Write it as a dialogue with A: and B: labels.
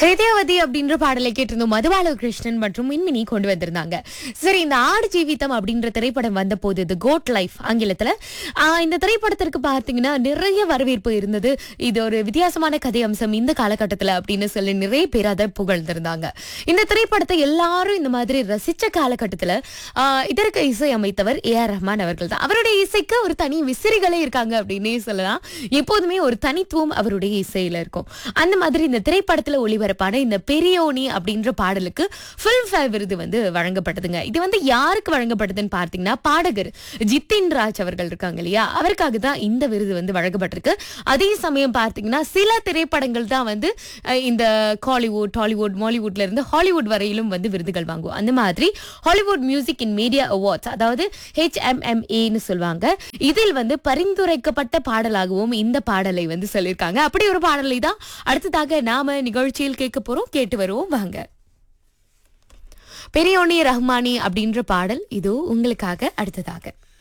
A: ஹிருதயவதி அப்படின்ற பாடலை கேட்டிருந்தோம் மதுபால கிருஷ்ணன் மற்றும் மின்மினி கொண்டு வந்திருந்தாங்க சரி இந்த ஆடு ஜீவிதம் அப்படின்ற திரைப்படம் வந்த போது இது கோட் லைஃப் ஆங்கிலத்துல ஆஹ், இந்த திரைப்படத்திற்கு பார்த்தீங்கன்னா நிறைய வரவேற்பு இருந்தது இது ஒரு வித்தியாசமான கதை அம்சம் இந்த காலகட்டத்துல அப்படின்னு சொல்லி நிறைய பேர் அதை புகழ்ந்திருந்தாங்க இந்த திரைப்படத்தை எல்லாரும் இந்த மாதிரி ரசிச்ச காலகட்டத்துல ஆஹ், இதற்கு இசை அமைத்தவர் ஏ ஆர் ரஹ்மான் அவர்கள் தான் அவருடைய இசைக்கு ஒரு தனி விசிறிகளே இருக்காங்க அப்படின்னே சொல்லலாம் எப்போதுமே ஒரு தனித்துவம் அவருடைய இசையில இருக்கும் அந்த மாதிரி இந்த திரைப்படத்துல ஒளிபரப்பான இந்த பெரியோனி அப்படின்ற பாடலுக்கு ஃபில்ம்ஃபேர் விருது வந்து வழங்கப்பட்டதுங்க இது வந்து யாருக்கு வழங்கப்பட்டதுன்னு பார்த்தீங்கன்னா பாடகர் ஜித்தின் ராஜ் அவர்கள் இருக்காங்க இல்லையா அவருக்காக தான் இந்த விருது வந்து வழங்கப்பட்டிருக்கு அதே சமயம் பார்த்தீங்கன்னா சில திரைப்படங்கள் தான் வந்து அஹ், இந்த காலிவுட் டாலிவுட் மாலிவுட்ல இருந்து ஹாலிவுட் வரையிலும் வந்து விருதுகள் வாங்குவோம் அந்த மாதிரி Hollywood music in media awards அதாவது ஹெச்எம்எம்ஏன்னு சொல்லுவாங்க இதில் வந்து பரிந்துரைக்கப்பட்ட பாடலாகவும் இந்த பாடலை வந்து சொல்லியிருக்காங்க அப்படி ஒரு பாடலை தான் அடுத்ததாக நாம நிகழ்ச்சியில் கேட்க போறோம் கேட்டு வருவோம் வாங்க பெரியோனி ரஹ்மானி அப்படின்ற பாடல் இதோ உங்களுக்காக அடுத்ததாக